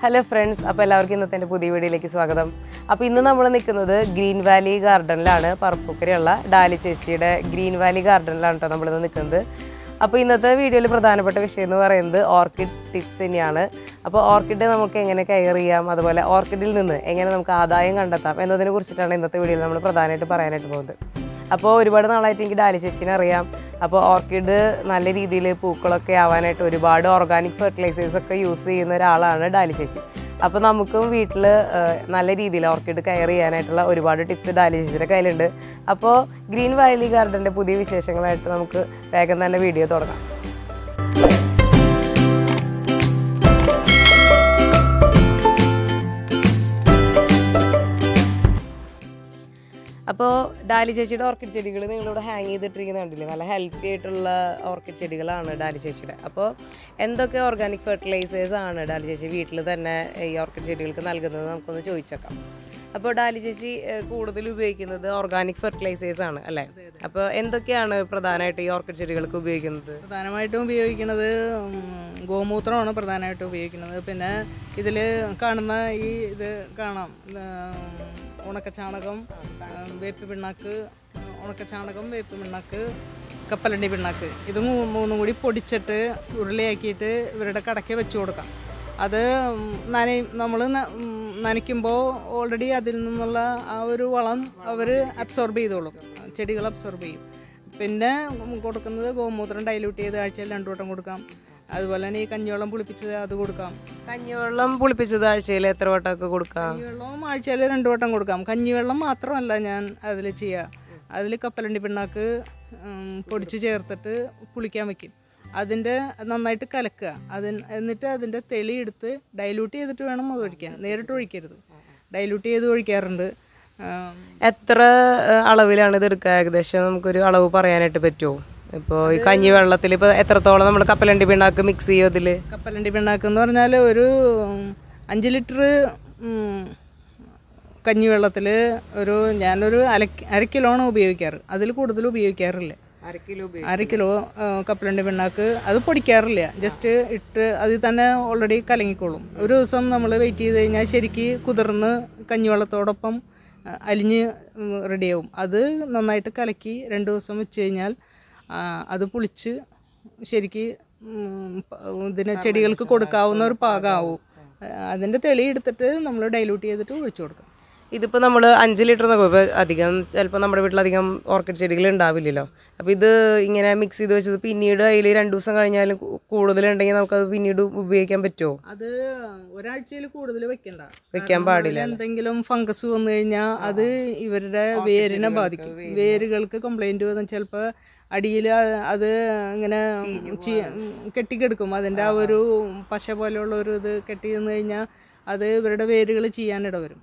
Hello friends അപ്പോൾ എല്ലാവർക്കും ഇന്നത്തെ എൻ്റെ പുതിയ വീഡിയോയിലേക്ക് സ്വാഗതം അപ്പോൾ ഇന്ന് നമ്മൾ നിൽക്കുന്നത് ഗ്രീൻ വാലി ഗാർഡനിലാണ് പറപ്പുക്കരയുള്ള ഡാലി ചേച്ചിയുടെ ഗ്രീൻ വാലി ഗാർഡനിലാണ് കേട്ടോ നമ്മളിന്ന് നിൽക്കുന്നത് അപ്പോൾ ഇന്നത്തെ വീഡിയോയിൽ പ്രധാനപ്പെട്ട വിഷയം എന്ന് പറയുന്നത് ഓർക്കിഡ് ടിപ്സ് തന്നെയാണ് അപ്പോൾ ഓർക്കിഡ് നമുക്ക് എങ്ങനെ കെയർ ചെയ്യാം അതുപോലെ ഓർക്കിഡിൽ നിന്ന് എങ്ങനെ നമുക്ക് ആദായം കണ്ടെത്താം എന്നതിനെ കുറിച്ചിട്ടാണ് ഇന്നത്തെ വീഡിയോയിൽ നമ്മൾ പ്രധാനമായിട്ട് പറയാനായിട്ട് പോകുന്നത് അപ്പോൾ ഒരുപാട് നാളായിട്ട് എനിക്ക് ഡാലി ചേച്ചീനെ അറിയാം അപ്പോൾ ഓർക്കിഡ് നല്ല രീതിയിൽ പൂക്കളൊക്കെ ആവാനായിട്ട് ഒരുപാട് ഓർഗാനിക് ഫെർട്ടിലൈസേഴ്സ് ഒക്കെ യൂസ് ചെയ്യുന്ന ഒരാളാണ് ഡാലി ചേച്ചി അപ്പോൾ നമുക്കും വീട്ടിൽ നല്ല രീതിയിൽ ഓർക്കിഡ് കെയർ ചെയ്യാനായിട്ടുള്ള ഒരുപാട് ടിപ്സ് ഡാലി ചേച്ചിയുടെ കയ്യിലുണ്ട് അപ്പോൾ ഗ്രീൻ വാലി ഗാർഡൻ്റെ പുതിയ വിശേഷങ്ങളായിട്ട് നമുക്ക് വേഗം തന്നെ വീഡിയോ തുടങ്ങാം അപ്പോൾ ഡാലി ചേച്ചിയുടെ ഓർക്കിഡ് ചെടികൾ നിങ്ങളിവിടെ ഹാങ് ചെയ്തിട്ടിരിക്കുന്ന കണ്ടില്ലേ നല്ല ഹെൽത്തി ആയിട്ടുള്ള ഓർക്കിഡ് ചെടികളാണ് ഡാലി ചേച്ചിയുടെ അപ്പോൾ എന്തൊക്കെ ഓർഗാനിക് ഫെർട്ടിലൈസേഴ്സ് ആണ് ഡാലി ചേച്ചി വീട്ടിൽ തന്നെ ഈ ഓർക്കിഡ് ചെടികൾക്ക് നൽകുന്നത് നമുക്കൊന്ന് ചോദിച്ചേക്കാം അപ്പോൾ ഡാലി ചേച്ചി ഏഹ്, കൂടുതൽ ഉപയോഗിക്കുന്നത് ഓർഗാനിക് ഫെർട്ടിലൈസേഴ്സ് ആണ് അല്ലേ അപ്പോൾ എന്തൊക്കെയാണ് പ്രധാനമായിട്ട് ഈ ഓർക്കിഡ് ചെടികൾക്ക് ഉപയോഗിക്കുന്നത് പ്രധാനമായിട്ടും ഉപയോഗിക്കുന്നത് ഉം, ഗോമൂത്രമാണ് പ്രധാനമായിട്ടും ഉപയോഗിക്കുന്നത് പിന്നെ ഇതിൽ കാണുന്ന ഈ ഇത് കാണാം ഇത്, ഉണക്കച്ചാണകം ഉം, വേപ്പ് പിണ്ണാക്ക് ഉണക്കച്ചാണകം വേപ്പ് പിണ്ണാക്ക് കപ്പലണ്ടി പിണ്ണാക്ക് ഇത് മൂ- മൂന്നും കൂടി പൊടിച്ചിട്ട് ഉരുളയാക്കിയിട്ട് ഇവരുടെ കടയ്ക്ക് വെച്ച് കൊടുക്കാം അത് നന നമ്മൾ നനയ്ക്കുമ്പോൾ ഓൾറെഡി അതിൽ നിന്നുള്ള ആ ഒരു വളം അവർ അബ്സോർബ് ചെയ്തോളും ചെടികൾ അബ്സോർബ് ചെയ്യും പിന്നെ കൊടുക്കുന്നത് ഗോമൂത്രം ഡൈല്യൂട്ട് ചെയ്ത് ആഴ്ചയിൽ രണ്ടു വട്ടം കൊടുക്കാം അതുപോലെ തന്നെ ഈ കഞ്ഞിവെള്ളം പുളിപ്പിച്ചത് അത് കൊടുക്കാം കഞ്ഞിവെള്ളം പുളിപ്പിച്ചത് ആഴ്ചയിൽ എത്ര വട്ടമൊക്കെ കൊടുക്കാം കഞ്ഞിവെള്ളവും ആഴ്ചയിൽ രണ്ടു വട്ടം കൊടുക്കാം കഞ്ഞിവെള്ളം മാത്രമല്ല ഞാൻ അതിൽ ചെയ്യുക അതിൽ കപ്പലണ്ടി പിണ്ണാക്ക് ഉം, പൊടിച്ച് ചേർത്തിട്ട് പുളിക്കാൻ വെക്കും അതിൻ്റെ നന്നായിട്ട് കലക്കുക അതിന് എന്നിട്ട് അതിൻ്റെ തെളി എടുത്ത് ഡൈല്യൂട്ട് ചെയ്തിട്ട് വേണം അത് ഒഴിക്കാൻ നേരിട്ട് ഒഴിക്കരുത് ഡൈല്യൂട്ട് ചെയ്ത് ഒഴിക്കാറുണ്ട് ഉം, എത്ര ഏഹ്, അളവിലാണ് ഇത് എടുക്കുക ഏകദേശം നമുക്കൊരു അളവ് പറയാനായിട്ട് പറ്റുമോ ഇപ്പോൾ ഈ കഞ്ഞി വെള്ളത്തിൽ ഇപ്പോൾ എത്രത്തോളം നമ്മൾ കപ്പലണ്ടി പിണ്ണാക്ക് മിക്സ് ചെയ്യും അതിൽ കപ്പലണ്ടി പിണ്ണാക്ക് എന്ന് പറഞ്ഞാൽ ഒരു ഉം, അഞ്ച് ലിറ്റർ കഞ്ഞിവെള്ളത്തിൽ ഒരു ഞാനൊരു അര അര കിലോണ് ഉപയോഗിക്കാറ് അതിൽ കൂടുതൽ ഉപയോഗിക്കാറില്ല അര കിലോ അര കിലോ ആ, കപ്പലണ്ടി പിണ്ണാക്ക് അത് പൊടിക്കാറില്ല ജസ്റ്റ് ഇട്ട് അതിൽ തന്നെ ഓൾറെഡി കലങ്ങിക്കോളും ഒരു ദിവസം നമ്മൾ വെയിറ്റ് ചെയ്ത് കഴിഞ്ഞാൽ ശരിക്ക് കുതിർന്ന് കഞ്ഞിവെള്ളത്തോടൊപ്പം ആ, അലിഞ്ഞ് റെഡിയാവും അത് നന്നായിട്ട് കലക്കി രണ്ട് ദിവസം വെച്ച് കഴിഞ്ഞാൽ ആ, അത് പുളിച്ച് ശരിക്ക് ഉം, പ- ഇതിന് ചെടികൾക്ക് കൊടുക്കാവുന്ന ഒരു പാകമാവും അതിൻ്റെ തെളി എടുത്തിട്ട് നമ്മൾ ഡൈല്യൂട്ട് ചെയ്തിട്ട് ഒഴിച്ചു കൊടുക്കാം ഇതിപ്പോൾ നമ്മൾ അഞ്ച് ലിറ്റർ എന്നൊക്കെ ഇപ്പോൾ അധികം ചിലപ്പോൾ നമ്മുടെ വീട്ടിലധികം ഓർക്കിഡ് ചെടികൾ ഉണ്ടാവില്ലല്ലോ അപ്പോൾ ഇത് ഇങ്ങനെ മിക്സ് ചെയ്ത് വെച്ചത് പിന്നീട് അതിൽ രണ്ട് ദിവസം കഴിഞ്ഞാലും കൂ- കൂടുതലുണ്ടെങ്കിൽ നമുക്കത് പിന്നീട് ഉപയോഗിക്കാൻ പറ്റുമോ അത് ഒരാഴ്ചയിൽ കൂടുതൽ വെക്കണ്ട വെക്കാൻ പാടില്ല എന്തെങ്കിലും ഫംഗസ് വന്നു കഴിഞ്ഞാൽ അത് ഇവരുടെ വേരിനെ ബാധിക്കും വേരുകൾക്ക് കംപ്ലൈന്റ് വന്നാൽ ചിലപ്പോൾ അടിയിൽ അത് ഇങ്ങനെ ചീ- കെട്ടിക്കെടുക്കും അതിൻ്റെ ആ ഒരു പശ പോലെയുള്ള ഒരു ഇത് കെട്ടി നിന്ന് കഴിഞ്ഞാൽ അത് ഇവരുടെ വേരുകൾ ചെയ്യാനിട വരും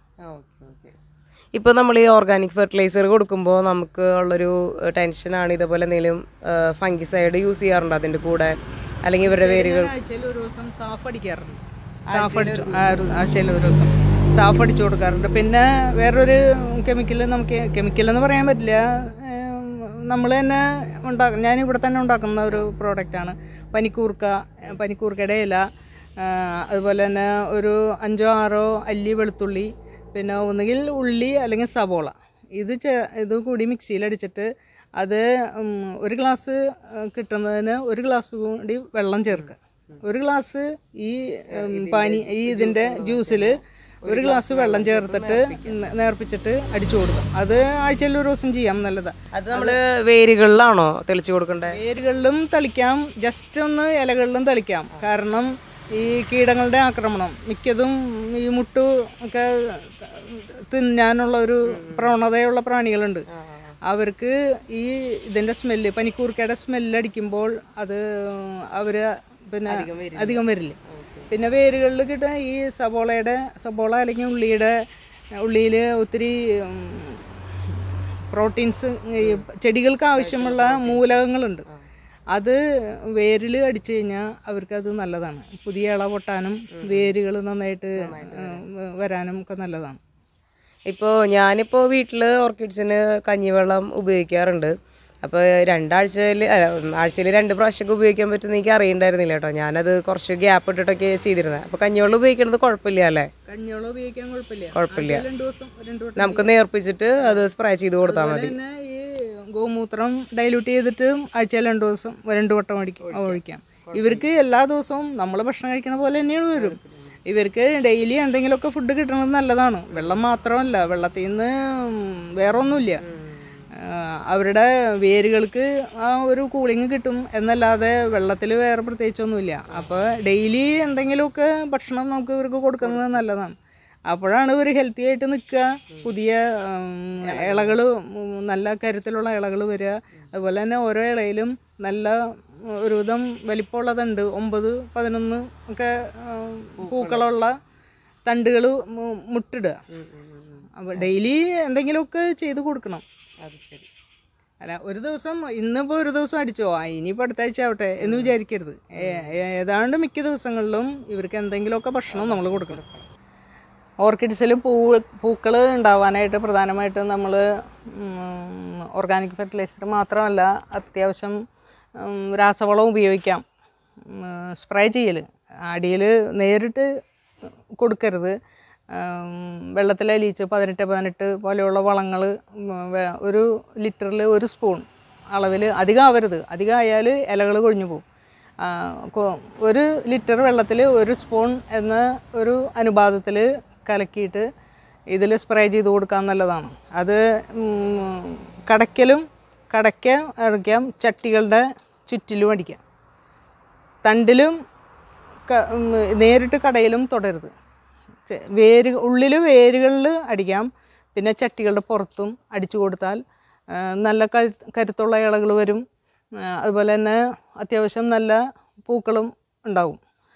ഇപ്പോൾ നമ്മൾ ഈ ഓർഗാനിക് ഫെർട്ടിലൈസർ കൊടുക്കുമ്പോൾ നമുക്ക് ഉള്ളൊരു ടെൻഷനാണ് ഇതേപോലെ എന്തെങ്കിലും ഫംഗിസൈഡ് യൂസ് ചെയ്യാറുണ്ട് അതിൻ്റെ കൂടെ അല്ലെങ്കിൽ ഇവരുടെ വേരുകൾ ആഴ്ചയിൽ ഒരു ദിവസം സാഫ് അടിക്കാറുണ്ട് സാഫ് അടിച്ചു ആഴ്ചയിൽ ഒരു ദിവസം സാഫ് അടിച്ചു കൊടുക്കാറുണ്ട് പിന്നെ വേറൊരു കെമിക്കൽ നമുക്ക് കെമിക്കൽ എന്ന് പറയാൻ പറ്റില്ല നമ്മൾ തന്നെ ഉണ്ടാക്കും ഞാൻ ഇവിടെ തന്നെ ഉണ്ടാക്കുന്ന ഒരു പ്രോഡക്റ്റാണ് പനിക്കൂർക്ക ഏഹ് പനിക്കൂർക്കയുടെ ഇല ആ, അതുപോലെ തന്നെ ഒരു അഞ്ചോ ആറോ അല്ലി വെളുത്തുള്ളി പിന്നെ ഒന്നുകിൽ ഉള്ളി അല്ലെങ്കിൽ സവോള ഇത് ചേ ഇത് കൂടി മിക്സിയിലടിച്ചിട്ട് അത് ഉം, ഒരു ഗ്ലാസ് ആ, കിട്ടുന്നതിന് ഒരു ഗ്ലാസ് കൂടി വെള്ളം ചേർക്കുക ഒരു ഗ്ലാസ് ഈ ഉം, പാനി ഈ ഇതിൻ്റെ ജ്യൂസിൽ ഒരു ഗ്ലാസ് വെള്ളം ചേർത്തിട്ട് ന- നേർപ്പിച്ചിട്ട് അടിച്ചു കൊടുക്കും അത് ആഴ്ചയിൽ ഒരു ദിവസം ചെയ്യാം നല്ലതാണ് അത് നമ്മൾ വേരുകളിലാണോ തെളിച്ച് കൊടുക്കേണ്ടത് വേരുകളിലും തളിക്കാം ജസ്റ്റ് ഒന്ന് ഇലകളിലും തളിക്കാം കാരണം ഈ കീടങ്ങളുടെ ആക്രമണം മിക്കതും ഈ മുട്ടു ഒക്കെ തിന്നാനുള്ള ഒരു പ്രവണതയുള്ള പ്രാണികളുണ്ട് അവർക്ക് ഈ ഇതിൻ്റെ സ്മെല്ല് പനിക്കൂർക്കയുടെ സ്മെല്ല് അടിക്കുമ്പോൾ അത് അവർ പിന്നെ അധികം വരില്ല പിന്നെ വേരുകളിൽ കിട്ടുന്ന ഈ സബോളയുടെ സബോള അല്ലെങ്കിൽ ഉള്ളിയുടെ ഉള്ളിയിൽ ഒത്തിരി ഉം, പ്രോട്ടീൻസ് ഈ ചെടികൾക്ക് ആവശ്യമുള്ള മൂലകങ്ങളുണ്ട് അത് വേരിൽ അടിച്ചു കഴിഞ്ഞാൽ അവർക്കത് നല്ലതാണ് പുതിയ ഇള പൊട്ടാനും വേരുകൾ നന്നായിട്ട് ഉം, വരാനും ഒക്കെ നല്ലതാണ് ഇപ്പോൾ ഞാനിപ്പോൾ വീട്ടിൽ ഓർക്കിഡ്സിന് കഞ്ഞിവെള്ളം ഉപയോഗിക്കാറുണ്ട് അപ്പോൾ രണ്ടാഴ്ചയിൽ അല്ല ആഴ്ചയിൽ രണ്ട് പ്രാവശ്യമൊക്കെ ഉപയോഗിക്കാൻ പറ്റുമെന്ന് എനിക്ക് അറിയണ്ടായിരുന്നില്ല കേട്ടോ ഞാനത് കുറച്ച് ഗ്യാപ്പ് ഇട്ടിട്ടൊക്കെ ചെയ്തിരുന്നത് അപ്പോൾ കഞ്ഞിവെള്ളം ഉപയോഗിക്കുന്നത് കുഴപ്പമില്ല അല്ലേ കഞ്ഞിവെള്ളം ഉപയോഗിക്കാൻ കുഴപ്പമില്ല കുഴപ്പമില്ല. ആഴ്ചയിൽ രണ്ട് ദിവസം രണ്ട് വട്ടം നമുക്ക് നേർപ്പിച്ചിട്ട് അത് സ്പ്രേ ചെയ്ത് കൊടുത്താൽ മതി പിന്നെ ഈ ഗോമൂത്രം ഡൈലൂട്ട് ചെയ്തിട്ട് ആഴ്ചയിൽ രണ്ട് ദിവസം രണ്ട് വട്ടം അടിക്കും ഒഴിക്കാം ഇവർക്ക് എല്ലാ ദിവസവും നമ്മൾ ഭക്ഷണം കഴിക്കണ പോലെ തന്നെയാണ് വരും ഇവർക്ക് ഡെയിലി എന്തെങ്കിലുമൊക്കെ ഫുഡ് കിട്ടുന്നത് നല്ലതാണ് വെള്ളം മാത്രമല്ല വെള്ളത്തിൽ നിന്ന് വേറെ ഒന്നുമില്ല ആ, അവരുടെ വേരുകൾക്ക് ആ ഒരു കൂളിങ് കിട്ടും എന്നല്ലാതെ വെള്ളത്തിൽ വേറെ പ്രത്യേകിച്ചൊന്നുമില്ല അപ്പോൾ ഡെയിലി എന്തെങ്കിലുമൊക്കെ ഭക്ഷണം നമുക്ക് ഇവർക്ക് കൊടുക്കുന്നത് നല്ലതാണ് അപ്പോഴാണ് ഇവർ ഹെൽത്തി ആയിട്ട് നിൽക്കുക പുതിയ ഇളകൾ നല്ല കരുത്തിലുള്ള ഇളകൾ വരിക അതുപോലെ തന്നെ ഓരോ ഇളയിലും നല്ല ഒരുവിധം വലിപ്പമുള്ളതുണ്ട് ഒമ്പത് പതിനൊന്ന് ഒക്കെ ഉം, പൂക്കളുള്ള തണ്ടുകൾ മുട്ടിടുക അപ്പോൾ ഡെയിലി എന്തെങ്കിലുമൊക്കെ ചെയ്ത് കൊടുക്കണം അത് ശരി അല്ല ഒരു ദിവസം ഇന്നിപ്പോൾ ഒരു ദിവസം അടിച്ചോ ആ ഇനിയിപ്പോൾ അടുത്ത ആഴ്ച ആവട്ടെ എന്ന് വിചാരിക്കരുത് ഏ- ഏതാണ്ട് മിക്ക ദിവസങ്ങളിലും ഇവർക്ക് എന്തെങ്കിലുമൊക്കെ ഭക്ഷണം നമ്മൾ കൊടുക്കണം ഓർക്കിഡ്സിൽ പൂ പൂക്കൾ ഉണ്ടാവാനായിട്ട് പ്രധാനമായിട്ടും നമ്മൾ ഓർഗാനിക് ഫെർട്ടിലൈസർ മാത്രമല്ല അത്യാവശ്യം ഉം, രാസവളം ഉപയോഗിക്കാം സ്പ്രേ ചെയ്യൽ അടിയിൽ നേരിട്ട് കൊടുക്കരുത് വെള്ളത്തിൽ അലിയിച്ച് പതിനെട്ട് പതിനെട്ട് പോലെയുള്ള വളങ്ങൾ ഒരു ലിറ്ററിൽ ഒരു സ്പൂൺ അളവിൽ അധികം ആവരുത് അധികം ആയാൽ ഇലകൾ കൊഴിഞ്ഞു പോകും ആ, കൊ- ഒരു ലിറ്റർ വെള്ളത്തിൽ ഒരു സ്പൂൺ എന്ന ഒരു അനുപാതത്തിൽ കലക്കിയിട്ട് ഇതിൽ സ്പ്രേ ചെയ്ത് കൊടുക്കാൻ നല്ലതാണ് അത് ഉം, കടയ്ക്കലും കടയ്ക്ക അടിക്കാം ചട്ടികളുടെ ചുറ്റിലും അടിക്കാം തണ്ടിലും ക- ഉം, നേരിട്ട് കടയിലും തുടരുത് ചെ- വേര് ഉള്ളിൽ വേരുകളിൽ അടിക്കാം പിന്നെ ചട്ടികളുടെ പുറത്തും അടിച്ചു കൊടുത്താൽ ആ, നല്ല കരു- കരുത്തുള്ള ഇളകൾ വരും ആ, അതുപോലെ തന്നെ അത്യാവശ്യം നല്ല പൂക്കളും ഉണ്ടാവും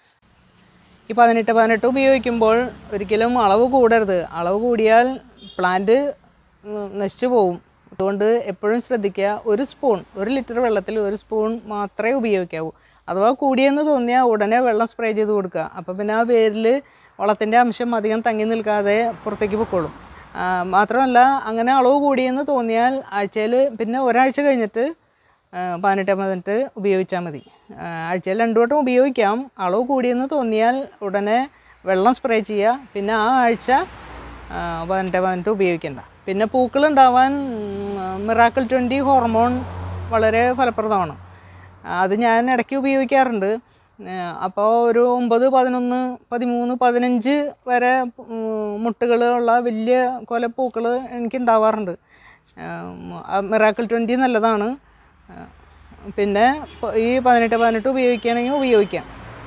ഈ പതിനെട്ട് പതിനെട്ട് ഉപയോഗിക്കുമ്പോൾ ഒരിക്കലും അളവ് കൂടരുത് അളവ് കൂടിയാൽ പ്ലാന്റ് ഉം, നശിച്ചു പോകും അതുകൊണ്ട് എപ്പോഴും ശ്രദ്ധിക്കുക ഒരു സ്പൂൺ ഒരു ലിറ്റർ വെള്ളത്തിൽ ഒരു സ്പൂൺ മാത്രമേ ഉപയോഗിക്കാവൂ അഥവാ കൂടിയെന്ന് തോന്നിയാൽ ഉടനെ വെള്ളം സ്പ്രേ ചെയ്ത് കൊടുക്കുക അപ്പോൾ പിന്നെ ആ വേരിൽ വളത്തിൻ്റെ അംശം അധികം തങ്ങി നിൽക്കാതെ പുറത്തേക്ക് പൊക്കോളും ആ, മാത്രമല്ല അങ്ങനെ അളവ് കൂടിയെന്ന് തോന്നിയാൽ ആഴ്ചയിൽ പിന്നെ ഒരാഴ്ച കഴിഞ്ഞിട്ട് ആ, പതിനെട്ട് പതിനെട്ട് ഉപയോഗിച്ചാൽ മതി ആ, ആഴ്ചയിൽ രണ്ടു വട്ടം ഉപയോഗിക്കാം അളവ് കൂടിയെന്ന് തോന്നിയാൽ ഉടനെ വെള്ളം സ്പ്രേ ചെയ്യുക പിന്നെ ആ ആഴ്ച ആ, പതിനെട്ട് പതിനെട്ട് ഉപയോഗിക്കണ്ട പിന്നെ പൂക്കളുണ്ടാവാൻ മിറാക്കിൾ ട്വൻറ്റി ഹോർമോൺ വളരെ ഫലപ്രദമാണ് അത് ഞാൻ ഇടയ്ക്ക് ഉപയോഗിക്കാറുണ്ട് അപ്പോൾ ഒരു ഒമ്പത് പതിനൊന്ന് പതിമൂന്ന് പതിനഞ്ച് വരെ മുട്ടുകളുള്ള വലിയ കൊലപ്പൂക്കൾ എനിക്ക് ഉണ്ടാവാറുണ്ട് മിറാക്കിൾ ട്വൻറ്റി നല്ലതാണ് ആ, പിന്നെ പ- ഈ പതിനെട്ട് പതിനെട്ട് ഉപയോഗിക്കുകയാണെങ്കിൽ ഉപയോഗിക്കാം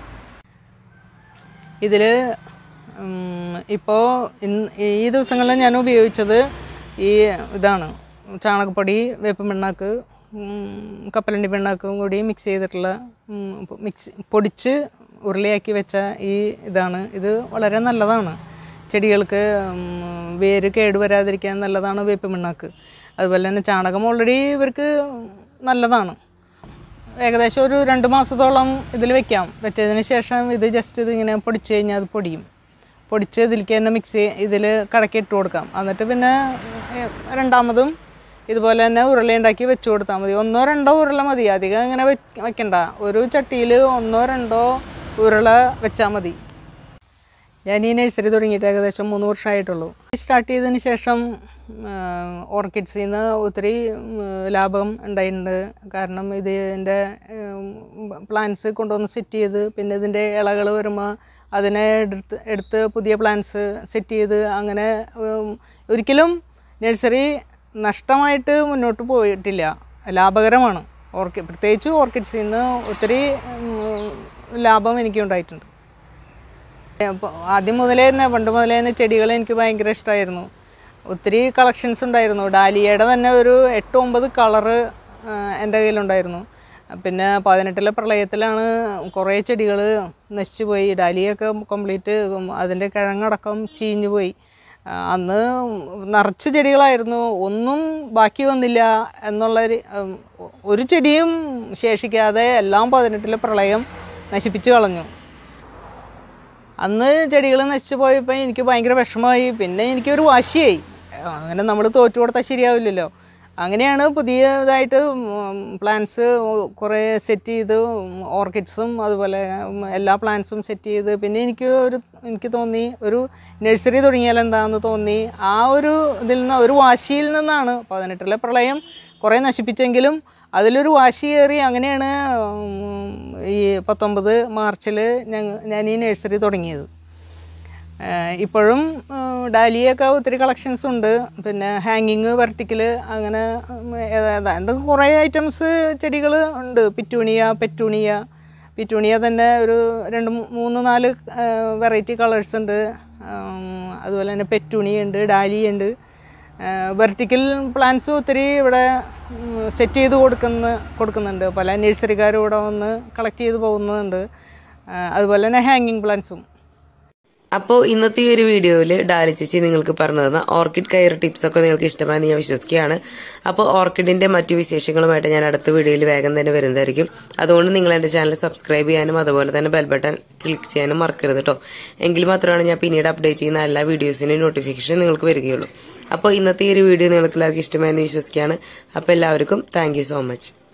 ഇതിൽ ഇപ്പോൾ ഈ ദിവസങ്ങളിൽ ഞാൻ ഉപയോഗിച്ചത് ഈ ഇതാണ് ചാണകപ്പൊടി വേപ്പൻ പിണ്ണാക്ക് ഉം, കപ്പലണ്ടി പിണ്ണാക്കും കൂടി മിക്സ് ചെയ്തിട്ടുള്ള ഉം, മിക്സ് പൊടിച്ച് ഉരുളിയാക്കി വെച്ച ഈ ഇതാണ് ഇത് വളരെ നല്ലതാണ് ചെടികൾക്ക് ഉം, വേര് കേടുവരാതിരിക്കാൻ നല്ലതാണ് വേപ്പൻ പിണ്ണാക്ക് അതുപോലെ തന്നെ ചാണകം ഓൾറെഡി ഇവർക്ക് നല്ലതാണ് ഏകദേശം ഒരു രണ്ട് മാസത്തോളം ഇതിൽ വെക്കാം വെച്ചതിന് ശേഷം ഇത് ജസ്റ്റ് ഇത് ഇങ്ങനെ പൊടിച്ച് കഴിഞ്ഞാൽ അത് പൊടിയും പൊടിച്ച് ഇതിലേക്ക് തന്നെ മിക്സ് ഇതിൽ കടക്കി ഇട്ട് കൊടുക്കാം എന്നിട്ട് പിന്നെ ഏഹ്, രണ്ടാമതും ഇതുപോലെ തന്നെ ഉരുള ഉണ്ടാക്കി വെച്ച് കൊടുത്താൽ മതി ഒന്നോ രണ്ടോ ഉരുള മതി അധികം ഇങ്ങനെ വെക്ക- വെക്കണ്ട ഒരു ചട്ടിയിൽ ഒന്നോ രണ്ടോ ഉരുള വെച്ചാൽ മതി ഞാൻ ഈ നഴ്സറി തുടങ്ങിയിട്ട് ഏകദേശം മൂന്ന് വർഷമായിട്ടുള്ളൂ സ്റ്റാർട്ട് ചെയ്തതിന് ശേഷം ഓർക്കിഡ്സിൽ നിന്ന് ഒത്തിരി ഉം, ലാഭം ഉണ്ടായിട്ടുണ്ട് കാരണം ഇതിൻ്റെ പ്ലാന്റ്സ് കൊണ്ടുവന്ന് സെറ്റ് ചെയ്ത് പിന്നെ ഇതിൻ്റെ ഇളകൾ വരുമ്പോൾ അതിനെ എടുത്ത് എടുത്ത് പുതിയ പ്ലാന്റ്സ് സെറ്റ് ചെയ്ത് അങ്ങനെ ഉം, ഒരിക്കലും നഴ്സറി നഷ്ടമായിട്ട് മുന്നോട്ട് പോയിട്ടില്ല ലാഭകരമാണ് ഓർക്കി പ്രത്യേകിച്ച് ഓർക്കിഡ്സിൽ നിന്ന് ഒത്തിരി ഉം, ലാഭം എനിക്ക് ഉണ്ടായിട്ടുണ്ട് അപ്പോൾ ആദ്യം മുതലേ തന്നെ പണ്ട് മുതലേ തന്നെ ചെടികൾ എനിക്ക് ഭയങ്കര ഇഷ്ടമായിരുന്നു ഒത്തിരി കളക്ഷൻസ് ഉണ്ടായിരുന്നു ഡാലിയയുടെ തന്നെ ഒരു എട്ട് ഒമ്പത് കളറ് എൻ്റെ കയ്യിലുണ്ടായിരുന്നു പിന്നെ പതിനെട്ടിലെ പ്രളയത്തിലാണ് കുറേ ചെടികൾ നശിച്ചു പോയി ഡാലിയൊക്കെ കംപ്ലീറ്റ് അതിൻ്റെ കിഴങ്ങടക്കം ചീഞ്ഞു പോയി ആ, അന്ന് നിറച്ച് ചെടികളായിരുന്നു ഒന്നും ബാക്കി വന്നില്ല എന്നുള്ള ഒരു, ഉം, ഒരു ചെടിയും ശേഷിക്കാതെ എല്ലാം പതിനെട്ടിലെ പ്രളയം നശിപ്പിച്ചു കളഞ്ഞു അന്ന് ചെടികൾ നശിച്ചു പോയപ്പോൾ എനിക്ക് ഭയങ്കര വിഷമമായി പിന്നെ എനിക്കൊരു വാശിയായി അങ്ങനെ നമ്മൾ തോറ്റു കൊടുത്താൽ ശരിയാവില്ലല്ലോ അങ്ങനെയാണ് പുതിയതായിട്ട് പ്ലാൻസ് കുറേ സെറ്റ് ചെയ്ത് ഓർക്കിഡ്സും അതുപോലെ ഉം, എല്ലാ പ്ലാന്റ്സും സെറ്റ് ചെയ്ത് പിന്നെ എനിക്ക് ഒരു എനിക്ക് തോന്നി ഒരു നഴ്സറി തുടങ്ങിയാൽ എന്താണെന്ന് തോന്നി ആ ഒരു ഇതിൽ നിന്ന് ഒരു വാശിയിൽ നിന്നാണ് പതിനെട്ടിലെ പ്രളയം കുറേ നശിപ്പിച്ചെങ്കിലും അതിലൊരു വാശി കയറി അങ്ങനെയാണ് ഉം, ഈ പത്തൊമ്പത് മാർച്ചിൽ ഞങ്ങൾ ഞാൻ ഈ നഴ്സറി തുടങ്ങിയത് ഏഹ് ഇപ്പോഴും ഏഹ് ഡാലിയൊക്കെ ഒത്തിരി കളക്ഷൻസ് ഉണ്ട് പിന്നെ ഹാങ്ങിങ് വെർട്ടിക്കൽ അങ്ങനെ ഉം, ഏതാ- ഏതാണ്ട് കുറേ ഐറ്റംസ് ചെടികൾ ഉണ്ട് പിറ്റൂണിയ പെറ്റൂണിയ പിറ്റൂണിയ തന്നെ ഒരു രണ്ട് മൂ- മൂന്ന് നാല് വെറൈറ്റി കളേഴ്സ് ഉണ്ട് ഉം, അതുപോലെ തന്നെ പെറ്റൂണിയ ഉണ്ട് ഡാലിയ ഉണ്ട് വെർട്ടിക്കൽ പ്ലാന്റ്സ് ഒത്തിരി ഇവിടെ സെറ്റ് ചെയ്ത് കൊടുക്കുന്ന കൊടുക്കുന്നുണ്ട് പല നഴ്സറിക്കാരും ഇവിടെ വന്ന് കളക്ട് ചെയ്ത് പോകുന്നുണ്ട് ഏഹ് അതുപോലെ തന്നെ ഹാങ്ങിങ് പ്ലാന്റ്സും അപ്പോൾ ഇന്നത്തെ ഈ ഒരു വീഡിയോയിൽ ഡാലി ചേച്ചി നിങ്ങൾക്ക് പറഞ്ഞു തന്ന ഓർക്കിഡ് കയർ ടിപ്സ് ഒക്കെ നിങ്ങൾക്ക് ഇഷ്ടമായെന്ന് ഞാൻ വിശ്വസിക്കുകയാണ് അപ്പോൾ ഓർക്കിഡിന്റെ മറ്റു വിശേഷങ്ങളുമായിട്ട് ഞാൻ അടുത്ത വീഡിയോയിൽ വേഗം തന്നെ വരുന്നതായിരിക്കും അതുകൊണ്ട് നിങ്ങൾ എൻ്റെ ചാനൽ സബ്സ്ക്രൈബ് ചെയ്യാനും അതുപോലെ തന്നെ ബെൽ ബട്ടൺ ക്ലിക്ക് ചെയ്യാനും മറക്കരുത് കേട്ടോ എങ്കിൽ മാത്രമാണ് ഞാൻ പിന്നീട് അപ്ഡേറ്റ് ചെയ്യുന്ന എല്ലാ വീഡിയോസിൻ്റെയും നോട്ടിഫിക്കേഷൻ നിങ്ങൾക്ക് വരികയുള്ളൂ അപ്പോൾ ഇന്നത്തെ ഈ ഒരു വീഡിയോ നിങ്ങൾക്ക് എല്ലാവർക്കും ഇഷ്ടമായെന്ന് വിശ്വസിക്കുകയാണ് അപ്പോൾ എല്ലാവർക്കും താങ്ക് സോ മച്ച്